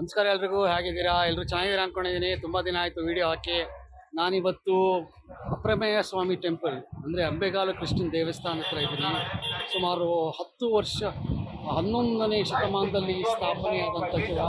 ನಮಸ್ಕಾರ ಎಲ್ರಿಗೂ ಹೇಗಿದ್ದೀರಾ ಎಲ್ಲರೂ ಚೆನ್ನಾಗಿದ್ದೀರಾ ಅನ್ಕೊಂಡಿದ್ದೀನಿ ತುಂಬ ದಿನ ಆಯಿತು ವಿಡಿಯೋ ಹಾಕಿ ನಾನಿವತ್ತು ಅಪ್ರಮೇಯ ಸ್ವಾಮಿ ಟೆಂಪಲ್ ಅಂದರೆ ಅಂಬೆಗಾಲು ಕೃಷ್ಣನ್ ದೇವಸ್ಥಾನ ಹತ್ರ ಇದ್ದೀನಿ ಸುಮಾರು ಹತ್ತು ವರ್ಷ ಹನ್ನೊಂದನೇ ಶತಮಾನದಲ್ಲಿ ಸ್ಥಾಪನೆಯಾದಂಥದ್ದು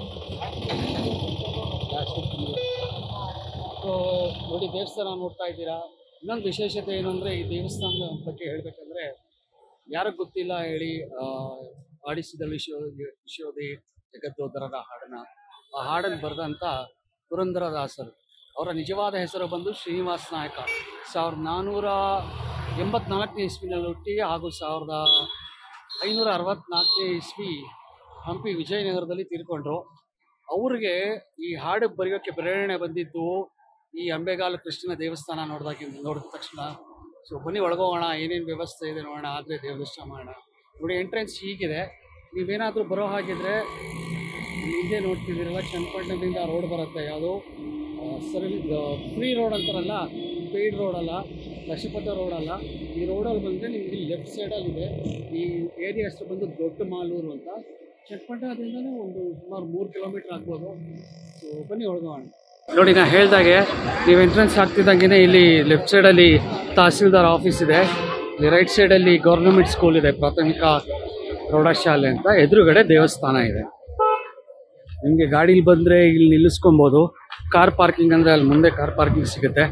ಸೊ ನೋಡಿ ದೇವಸ್ಥಾನ ನೋಡ್ತಾ ಇದ್ದೀರಾ ಇನ್ನೊಂದು ವಿಶೇಷತೆ ಏನಂದರೆ ಈ ದೇವಸ್ಥಾನದ ಬಗ್ಗೆ ಹೇಳಬೇಕಂದ್ರೆ ಯಾರಿಗೆ ಗೊತ್ತಿಲ್ಲ ಹೇಳಿ ಆ, ಆಡಿಸಿದಲ್ಲಿ ವಿಶ್ವ ವಿಶ್ವೋದಿ ಜಗದ್ದೋದರರ ಹಾಡನ್ನ ಆ ಹಾಡನ್ನು ಬರೆದಂಥ ಪುರಂದರದಾಸರು ಅವರ ನಿಜವಾದ ಹೆಸರು ಬಂದು ಶ್ರೀನಿವಾಸ ನಾಯಕ ಸಾವಿರದ ನಾನ್ನೂರ ಎಂಬತ್ನಾಲ್ಕನೇ ಇಸ್ವಿನಲ್ಲಿ ಹುಟ್ಟಿ ಹಾಗೂ ಸಾವಿರದ ಐನೂರ ಅರವತ್ನಾಲ್ಕನೇ ಇಸ್ವಿ ಹಂಪಿ ವಿಜಯನಗರದಲ್ಲಿ ತೀರ್ಕೊಂಡ್ರು ಅವ್ರಿಗೆ ಈ ಹಾಡು ಬರೆಯೋಕ್ಕೆ ಪ್ರೇರಣೆ ಬಂದಿದ್ದು ಈ ಅಂಬೆಗಾಲು ಕೃಷ್ಣನ ದೇವಸ್ಥಾನ ನೋಡಿದಾಗ ನೋಡಿದ ತಕ್ಷಣ ಸೊ ಬನ್ನಿ ಒಳಗೋಗೋಣ ಏನೇನು ವ್ಯವಸ್ಥೆ ಇದೆ ನೋಡೋಣ ಆದರೆ ದೇವದರ್ಶನ ಮಾಡೋಣ ನೋಡಿ ಎಂಟ್ರೆನ್ಸ್ ಹೀಗಿದೆ ನೀವೇನಾದರೂ ಬರೋ ಹಾಗಿದ್ರೆ ಹಿಂದೆ ನೋಡ್ತಿದ್ದೀರಲ್ಲ ಚನ್ನಪಟ್ಟಣದಿಂದ ರೋಡ್ ಬರುತ್ತೆ ಯಾವುದು ಸರಿ ಫ್ರೀ ರೋಡ್ ಅಂತಾರಲ್ಲ ಪೇಯ್ಡ್ ರೋಡ್ ಅಲ್ಲ ಲಕ್ಷಪಥ ರೋಡ್ ಅಲ್ಲ ಈ ರೋಡಲ್ಲಿ ಬಂದರೆ ನಿಮಗೆ ಲೆಫ್ಟ್ ಸೈಡಲ್ಲಿದೆ ಈ ಏರಿಯಾ ಹೆಸರು ಬಂದು ದೊಡ್ಡ ಮಾಲೂರು ಅಂತ ಚನ್ನಪಟ್ಟಣದಿಂದನೇ ಒಂದು ಸುಮಾರು ಮೂರು ಕಿಲೋಮೀಟ್ರ್ ಆಗ್ಬೋದು ಸೊ ಬನ್ನಿ ಒಳಗೋಣ ನೋಡಿ ನಾ ಹೇಳ್ದಾಗೆ ನೀವು ಎಂಟ್ರೆನ್ಸ್ ಆಗ್ತಿದ್ದಂಗೆ ಇಲ್ಲಿ ಲೆಫ್ಟ್ ಸೈಡಲ್ಲಿ ತಹಸೀಲ್ದಾರ್ ಆಫೀಸ್ ಇದೆ ಇಲ್ಲಿ ರೈಟ್ ಸೈಡಲ್ಲಿ ಗೌರ್ನಮೆಂಟ್ ಸ್ಕೂಲ್ ಇದೆ ಪ್ರಾಥಮಿಕ ಪ್ರೌಢಶಾಲೆ ಅಂತ ಎದುರುಗಡೆ ದೇವಸ್ಥಾನ ಇದೆ ನಿಮಗೆ ಗಾಡೀಲಿ ಬಂದರೆ ಇಲ್ಲಿ ನಿಲ್ಲಿಸ್ಕೊಬೋದು ಕಾರ್ ಪಾರ್ಕಿಂಗ್ ಅಂದರೆ ಅಲ್ಲಿ ಮುಂದೆ ಕಾರ್ ಪಾರ್ಕಿಂಗ್ ಸಿಗುತ್ತೆ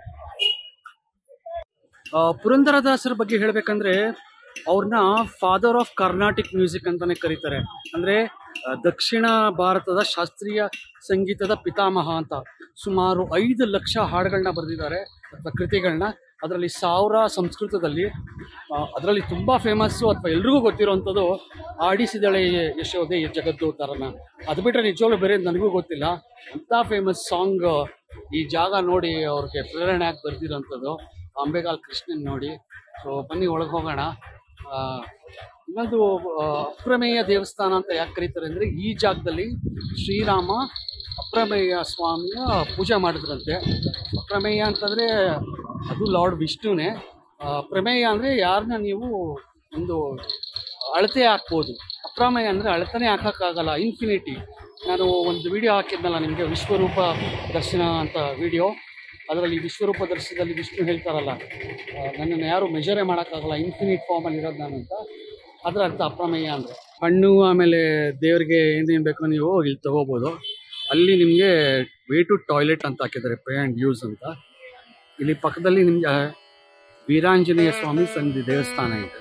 ಆ, ಪುರಂದರದಾಸರ ಬಗ್ಗೆ ಹೇಳಬೇಕಂದ್ರೆ ಅವ್ರನ್ನ ಫಾದರ್ ಆಫ್ ಕರ್ನಾಟಿಕ್ ಮ್ಯೂಸಿಕ್ ಅಂತಾನೆ ಕರೀತಾರೆ ಅಂದರೆ ದಕ್ಷಿಣ ಭಾರತದ ಶಾಸ್ತ್ರೀಯ ಸಂಗೀತದ ಪಿತಾಮಹ ಅಂತ ಸುಮಾರು ಐದು ಲಕ್ಷ ಹಾಡುಗಳನ್ನ ಬರೆದಿದ್ದಾರೆ ಅಥವಾ ಕೃತಿಗಳನ್ನ ಅದರಲ್ಲಿ ಸಾವಿರ ಸಂಸ್ಕೃತದಲ್ಲಿ ಅದರಲ್ಲಿ ತುಂಬ ಫೇಮಸ್ಸು ಅಥವಾ ಎಲ್ರಿಗೂ ಗೊತ್ತಿರೋವಂಥದ್ದು ಆಡಿಸಿದಳೆ ಯಶೋದೆ ಜಗದ್ದೋದ್ಧಾರನ ಅದು ಬಿಟ್ಟರೆ ನಿಜವಾಗ್ಲೂ ಬೇರೆ ನನಗೂ ಗೊತ್ತಿಲ್ಲ ಅಂಥ ಫೇಮಸ್ ಸಾಂಗ್ ಈ ಜಾಗ ನೋಡಿ ಅವ್ರಿಗೆ ಪ್ರೇರಣೆ ಆಗಿ ಬರೆದಿರೋಂಥದ್ದು ಅಂಬೆಗಾಲ್ ಕೃಷ್ಣನ್ ನೋಡಿ ಸೊ ಬನ್ನಿ ಒಳಗೆ ಹೋಗೋಣ ಆ, ಇನ್ನೊಂದು ಆ, ಅಪ್ರಮೇಯ ದೇವಸ್ಥಾನ ಅಂತ ಯಾಕೆ ಕರೀತಾರೆ ಅಂದರೆ ಈ ಜಾಗದಲ್ಲಿ ಶ್ರೀರಾಮ ಅಪ್ರಮೇಯ ಸ್ವಾಮಿಯ ಪೂಜೆ ಮಾಡಿದ್ರಂತೆ ಅಪ್ರಮೇಯ ಅಂತಂದರೆ ಅದು ಲಾರ್ಡ್ ವಿಷ್ಣುನೇ ಆ, ಪ್ರಮೇಯ ಅಂದರೆ ಯಾರನ್ನ ನೀವು ಒಂದು ಅಳತೆ ಹಾಕ್ಬೋದು ಅಪ್ರಮೇಯ ಅಂದರೆ ಅಳತೆನೇ ಹಾಕೋಕ್ಕಾಗಲ್ಲ ಇನ್ಫಿನಿಟಿ ನಾನು ಒಂದು ವಿಡಿಯೋ ಹಾಕಿದ್ನಲ್ಲ ನಿಮಗೆ ವಿಶ್ವರೂಪ ದರ್ಶನ ಅಂತ ವಿಡಿಯೋ ಅದರಲ್ಲಿ ವಿಶ್ವರೂಪ ದರ್ಶನದಲ್ಲಿ ವಿಷ್ಣು ಹೇಳ್ತಾರಲ್ಲ ಆ, ನನ್ನನ್ನು ಯಾರು ಮೆಜರೇ ಮಾಡೋಕ್ಕಾಗಲ್ಲ ಇನ್ಫಿನಿಟ್ ಫಾರ್ಮಲ್ಲಿ ಇರೋದು ನಾನು ಅಂತ ಅದರ ಅರ್ಥ ಅಪ್ರಮೇಯ ಅಂದರೆ ಹಣ್ಣು ಆಮೇಲೆ ದೇವರಿಗೆ ಏನೇನು ಬೇಕೋ ನೀವು ಇಲ್ಲಿ ತಗೋಬೋದು ಅಲ್ಲಿ ನಿಮಗೆ ವೇ ಟು ಟಾಯ್ಲೆಟ್ ಅಂತ ಹಾಕಿದ್ದಾರೆ ಪೇ ಆ್ಯಂಡ್ ಯೂಸ್ ಅಂತ ಇಲ್ಲಿ ಪಕ್ಕದಲ್ಲಿ ನಿಮಗೆ ವೀರಾಂಜನೇಯ ಸ್ವಾಮಿ ಸನ್ನಿಧಿ ದೇವಸ್ಥಾನ ಇದೆ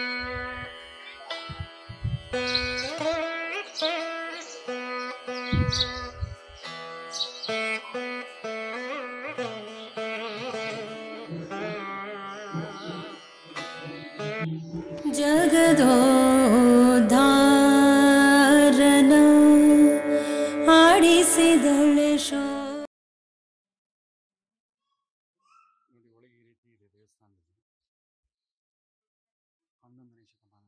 ಜಗದೋದ್ಧಾರನ ಆಡಿಸಿದಳೆ ಶೋ ನೋಡಿ ಒಳಗೆ ಈ ರೀತಿ ಇದೆ ದೇವಸ್ಥಾನದಲ್ಲಿ ಹನ್ನೊಂದನೇ ಶತಮಾನ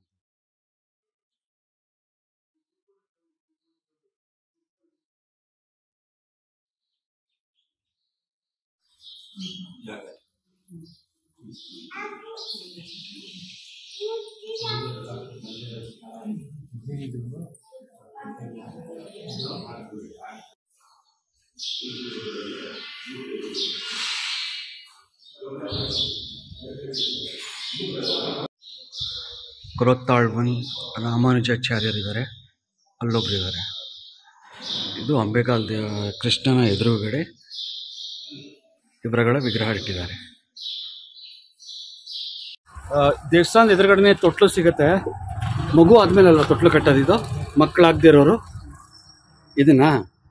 ಕೊರತ್ತಾಳ್ವನ್ ರಾಮಾನುಜಾಚಾರ್ಯರಿದ್ದಾರೆ ಅಲ್ಲೊಬ್ರಿದ್ದಾರೆ ಇದು ಅಂಬೇಗಾಲ್ ದೇವ ಕೃಷ್ಣನ ಎದುರುಗಡೆ ಇವರಗಳ ವಿಗ್ರಹ ಇಟ್ಟಿದ್ದಾರೆ ಆ, ದೇವಸ್ಥಾನದ ಎದುರುಗಡೆನೆ ತೊಟ್ಲು ಸಿಗುತ್ತೆ ಮಗು ಆದ್ಮೇಲಲ್ಲ ತೊಟ್ಲು ಕಟ್ಟೋದು ಇದು ಮಕ್ಕಳಾಗ್ದಿರೋರು ಇದನ್ನ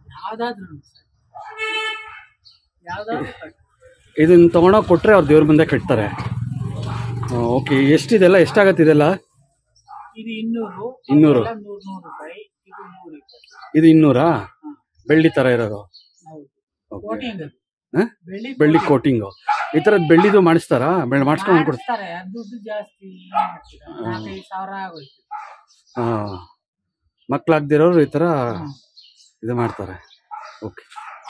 ಇದನ್ನ ತಗೊಂಡೋಗಿ ಕೊಟ್ರೆ ಅವ್ರು ದೇವ್ರ ಮುಂದೆ ಕಟ್ತಾರೆ ಓಕೆ ಎಷ್ಟಿದೆಲ್ಲ ಎಷ್ಟಾಗತ್ತೆ ಇದೆಲ್ಲ ಇದು ಇನ್ನೂರು ಇನ್ನೂರು ಎಲ್ಲ ನೂರು ನೂರು ರೂಪಾಯಿ ಇದು ನೂರು ಇಪ್ಪತ್ತು ಇದು ಇನ್ನೂರಾ ಬೆಳ್ಳಿ ತರ ಇರೋದು ಹೌದು Okay. ಕೋಟಿಂಗ್ ಅದು. ಹ? ಬೆಳ್ಳಿ ಬೆಳ್ಳಿ ಕೋಟಿಂಗು ಈ ಥರದ್ದು ಬೆಳ್ಳಿದು ಮಾಡಿಸ್ತಾರಾ ಬೆಳ್ಳಿ ಮಾಡಿಸ್ಕೊಂಡು ಕೊಡ್ತಾರೆ ಮಾಡಿಸ್ತಾರೆ ಅದು ದುಡ್ಡು ಜಾಸ್ತಿ ಏನ್ ಮಾಡ್ತೀರಾ? ನಾಲ್ಕೈದು ಸಾವಿರ ಆಗೋಯ್ತು ಹಾಂ ಮಕ್ಕಳಾಗ್ದಿರೋರು ಈ ಥರ ಇದು ಮಾಡ್ತಾರೆ ಓಕೆ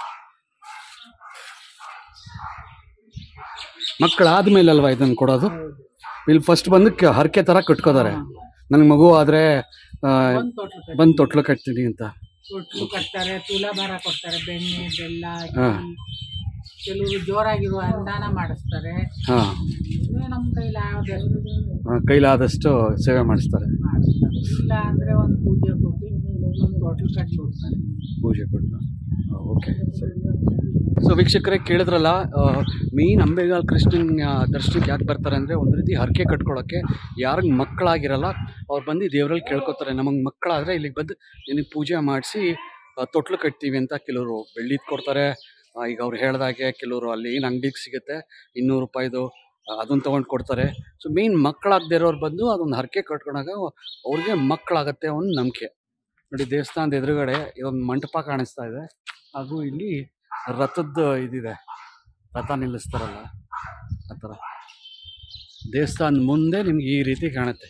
ಮಕ್ಕಳಾದ್ಮೇಲೆ ಅಲ್ವಾ ಇದನ್ನು ಕೊಡೋದು ಇಲ್ಲಿ ಫಸ್ಟ್ ಬಂದು ಕ- ಹರಕೆ ಥರ ಕಟ್ಕೋತಾರೆ ನನಗೆ ಮಗು ಆದರೆ ಒಂದ್ ತೊಟ್ಲು ಕಟ್ಟಿ. ಬಂದು ತೊಟ್ಲು ಕಟ್ತೀನಿ ಅಂತ ತೊಟ್ಲು ಕಟ್ತಾರೆ ತುಲಾಭಾರ ಕೊಡ್ತಾರೆ ಬೆಣ್ಣೆ ಬೆಲ್ಲ ಹಾ. ಅಕ್ಕಿ. ಕೆಲವರು ಜೋರಾಗಿರುವ ಅನುದಾನ ಮಾಡಿಸ್ತಾರೆ ಹಾಂ ಇನ್ನೂ ನಮ್ಮ ಕೈಲಿ ಆದಷ್ಟು ಕೈಲಾದಷ್ಟು ಸೇವೆ ಮಾಡಿಸ್ತಾರೆ ಮಾಡಿಸ್ತಾರೆ ಇಲ್ಲ ಅಂದ್ರೆ ಒಂದು ಪೂಜೆ ಕೊಟ್ಟು ಒಂದು ತೊಟ್ಲು ಕಟ್ಟಿ ಹೋಗ್ತಾರೆ ಪೂಜೆ ಕೊಟ್ಟು ಓಕೆ ಸೊ ವೀಕ್ಷಕರೇ ಕೇಳಿದ್ರಲ್ಲ ಮೇಯ್ನ್ ಅಂಬೇಗಾಲ್ ಕೃಷ್ಣನ್ ಆ, ದರ್ಶನಕ್ಕೆ ಯಾಕೆ ಬರ್ತಾರೆ ಅಂದರೆ ಒಂದು ರೀತಿ ಹರಕೆ ಕಟ್ಕೊಳ್ಳೋಕ್ಕೆ ಯಾರಿಗೆ ಮಕ್ಕಳಾಗಿರಲ್ಲ ಅವ್ರು ಬಂದು ದೇವರಲ್ಲಿ ಕೇಳ್ಕೊತಾರೆ ನಮಗೆ ಮಕ್ಕಳಾದರೆ ಇಲ್ಲಿಗೆ ಬಂದು ನಿನಗೆ ಪೂಜೆ ಮಾಡಿಸಿ ತೊಟ್ಲು ಕಟ್ತೀವಿ ಅಂತ ಕೆಲವರು ಬೆಳ್ಳಿದ್ ಕೊಡ್ತಾರೆ ಆ, ಈಗ ಅವ್ರು ಹೇಳ್ದಾಗೆ ಕೆಲವರು ಅಲ್ಲಿ ಏನು ಅಂಗಡಿಗೆ ಸಿಗುತ್ತೆ ಇನ್ನೂರು ರೂಪಾಯಿದು ಅದನ್ನು ತೊಗೊಂಡು ಕೊಡ್ತಾರೆ ಸೊ ಮೇಯ್ನ್ ಮಕ್ಕಳಾಗದೇ ಇರೋರು ಬಂದು ಅದೊಂದು ಹರಕೆ ಕಟ್ಕೊಂಡಾಗ ಅವ್ರಿಗೆ ಮಕ್ಕಳಾಗತ್ತೆ ಒಂದು ನಂಬಿಕೆ ನೋಡಿ ದೇವಸ್ಥಾನದ ಎದುರುಗಡೆ ಇದೊಂದು ಮಂಟಪ ಕಾಣಿಸ್ತಾ ಇದೆ ಹಾಗೂ ಇಲ್ಲಿ ರಥದ ಇದಿದೆ ರಥ ನಿಲ್ಲಿಸ್ತಾರಲ್ಲ ಆ ಥರ ದೇವಸ್ಥಾನದ ಮುಂದೆ ನಿಮ್ಗೆ ಈ ರೀತಿ ಕಾಣುತ್ತೆ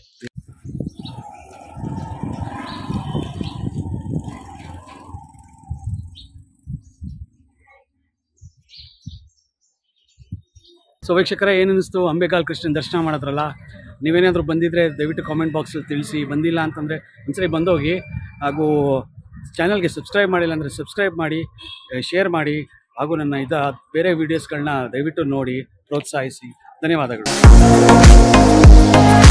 ಸೊ ವೀಕ್ಷಕರೇ ಏನಿಸ್ತು ಅಂಬೇಗಾಲ್ ಕೃಷ್ಣನ್ ದರ್ಶನ ಮಾಡಿದ್ರಲ್ಲ ನೀವೇನಾದರೂ ಬಂದಿದ್ರೆ ದಯವಿಟ್ಟು ಕಾಮೆಂಟ್ ಬಾಕ್ಸಲ್ಲಿ ತಿಳಿಸಿ ಬಂದಿಲ್ಲ ಅಂತಂದರೆ ಒಂದ್ಸರಿ ಬಂದೋಗಿ ಹಾಗೂ ಚಾನಲ್ಗೆ ಸಬ್ಸ್ಕ್ರೈಬ್ ಮಾಡಿಲ್ಲ ಅಂದರೆ ಸಬ್ಸ್ಕ್ರೈಬ್ ಮಾಡಿ ಶೇರ್ ಮಾಡಿ ಹಾಗೂ ನನ್ನ ಇದ ಬೇರೆ ವೀಡಿಯೋಸ್ಗಳನ್ನ ದಯವಿಟ್ಟು ನೋಡಿ ಪ್ರೋತ್ಸಾಹಿಸಿ ಧನ್ಯವಾದಗಳು